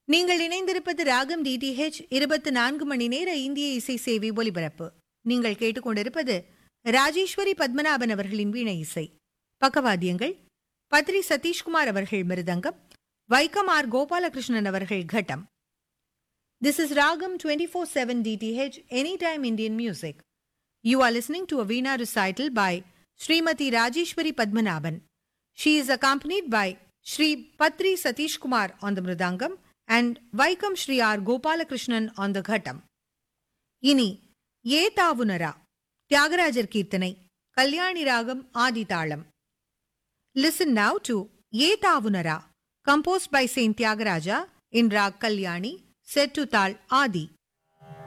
நீங்கள் இணைந்திருப்பது ராகம் டிடிஹெச் இருபத்தி நான்கு மணி நேர இந்திய இசை சேவை ஒலிபரப்பு நீங்கள் கேட்டுக்கொண்டிருப்பது ராஜேஸ்வரி பத்மநாபன் அவர்களின் வீணை இசை பக்கவாத்தியங்கள் பத்ரி சதீஷ்குமார் அவர்கள் மிருதங்கம் வைக்கம் ஆர் கோபாலகிருஷ்ணன் அவர்கள் கட்டம் This is Ragam 24/7 DTH Anytime Indian Music. You are listening to a Veena recital by Srimati Rajeshwari Padmanabhan. She is accompanied by Sri Patri Satish Kumar on the Mridangam and Vaikam Sri R. Gopalakrishnan on the Ghatam. இனி ஏ தாவுனரா தியாகராஜர் கீர்த்தனை கல்யாணி ராகம் ஆதி தாளம் listen now to a தாவுனரா composed by saint Thyagaraja in raag Kalyani set to taal Aadhi